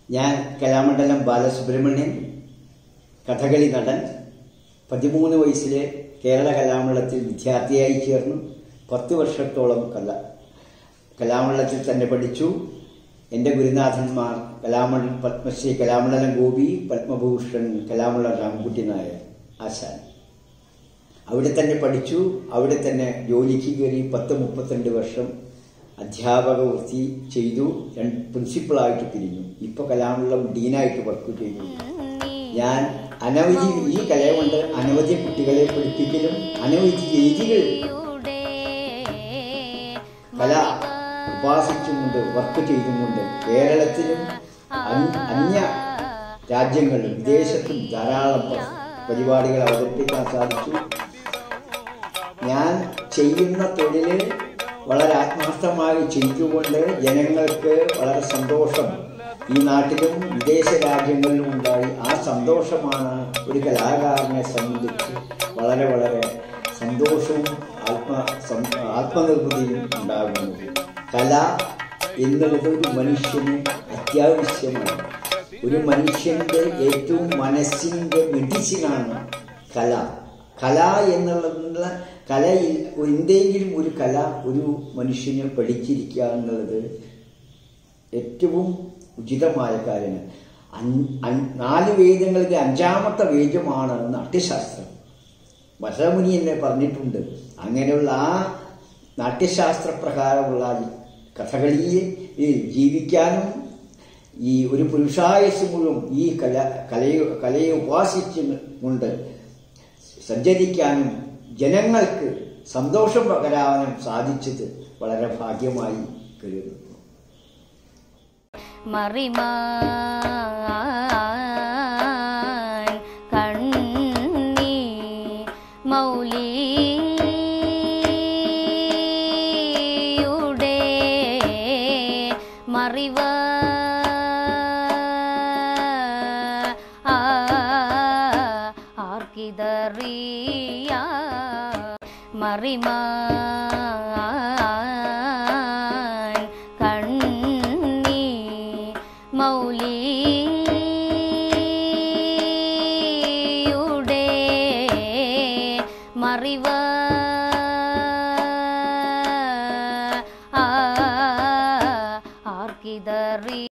ഞാൻ കലാമണ്ഡലം ബാലസുബ്രഹ്മണ്യൻ കഥകളി നടൻ പതിമൂന്ന് വയസ്സിലെ കേരള കലാമണ്ഡലത്തിൽ വിദ്യാർത്ഥിയായി ചേർന്നു പത്ത് വർഷത്തോളം കല കലാമണ്ഡലത്തിൽ തന്നെ പഠിച്ചു എൻ്റെ ഗുരുനാഥന്മാർ കലാമണ്ഡലം പത്മശ്രീ കലാമണ്ഡലം ഗോപി പത്മഭൂഷൺ കലാമണ്ഡലം രാമകുട്ടി നായർ ആശാൻ അവിടെ തന്നെ പഠിച്ചു അവിടെ തന്നെ ജോലിക്ക് കയറി പത്ത് മുപ്പത്തിരണ്ട് വർഷം അധ്യാപക വൃത്തി ചെയ്തു രണ്ട് പ്രിൻസിപ്പളായിട്ട് പിരിഞ്ഞു ഇപ്പോൾ കലാമണ്ഡലം ഡീനായിട്ട് വർക്ക് ചെയ്തു ഞാൻ അനവധി ഈ കല കൊണ്ട് അനവധി കുട്ടികളെ പഠിപ്പിക്കലും അനവധി വേദികൾ കല ഉപാസിച്ചുകൊണ്ട് വർക്ക് ചെയ്തുകൊണ്ട് കേരളത്തിലും അൻ- അന്യ രാജ്യങ്ങളിലും വിദേശത്തും ധാരാളം പ- പരിപാടികൾ അവതരിപ്പിക്കാൻ സാധിച്ചു ഞാൻ ചെയ്യുന്ന തൊഴില് വളരെ ആത്മാർത്ഥമായി ചെയ്തുകൊണ്ട് ജനങ്ങൾക്ക് വളരെ സന്തോഷം ഈ നാട്ടിലും വിദേശ രാജ്യങ്ങളിലും ഉണ്ടായി ആ സന്തോഷമാണ് ഒരു കലാകാരനെ സംബന്ധിച്ച് വളരെ വളരെ സന്തോഷവും ആത്മ സം- ആത്മനിർവൃതിയും ഉണ്ടാകുന്നത് കല എന്നുള്ളത് ഒരു മനുഷ്യന് അത്യാവശ്യമാണ് ഒരു മനുഷ്യന്റെ ഏറ്റവും മനസ്സിന്റെ മെഡിസിനാണ് കല കല എന്നുള്ള കലയിൽ എന്തെങ്കിലും ഒരു കല ഒരു മനുഷ്യന് പഠിച്ചിരിക്കുക എന്നുള്ളത് ഏറ്റവും ഉചിതമായ കാര്യമാണ് അൻ- അൻ- നാല് വേദങ്ങളിൽ അഞ്ചാമത്തെ വേദമാണ് നാട്യശാസ്ത്രം വസമുനി എന്നെ പറഞ്ഞിട്ടുണ്ട് അങ്ങനെയുള്ള ആ നാട്യശാസ്ത്ര പ്രകാരമുള്ള ഈ കഥകളിയെ ഈ ജീവിക്കാനും ഈ ഒരു പുരുഷായസ് മുഴുവൻ ഈ കല കലയെ കലയെ ഉപാസിച്ചു കൊണ്ട് സഞ്ചരിക്കാനും ജനങ്ങൾക്ക് സന്തോഷം പകരാനും സാധിച്ചത് വളരെ ഭാഗ്യമായി കരുതുന്നു മറിമാൻ കണ്ണീ മൗലിയുടെ മറിവ ആർക്കിതറിയ മറിമാൻ കണ്ണീ മൗലിയുടെ മറിവ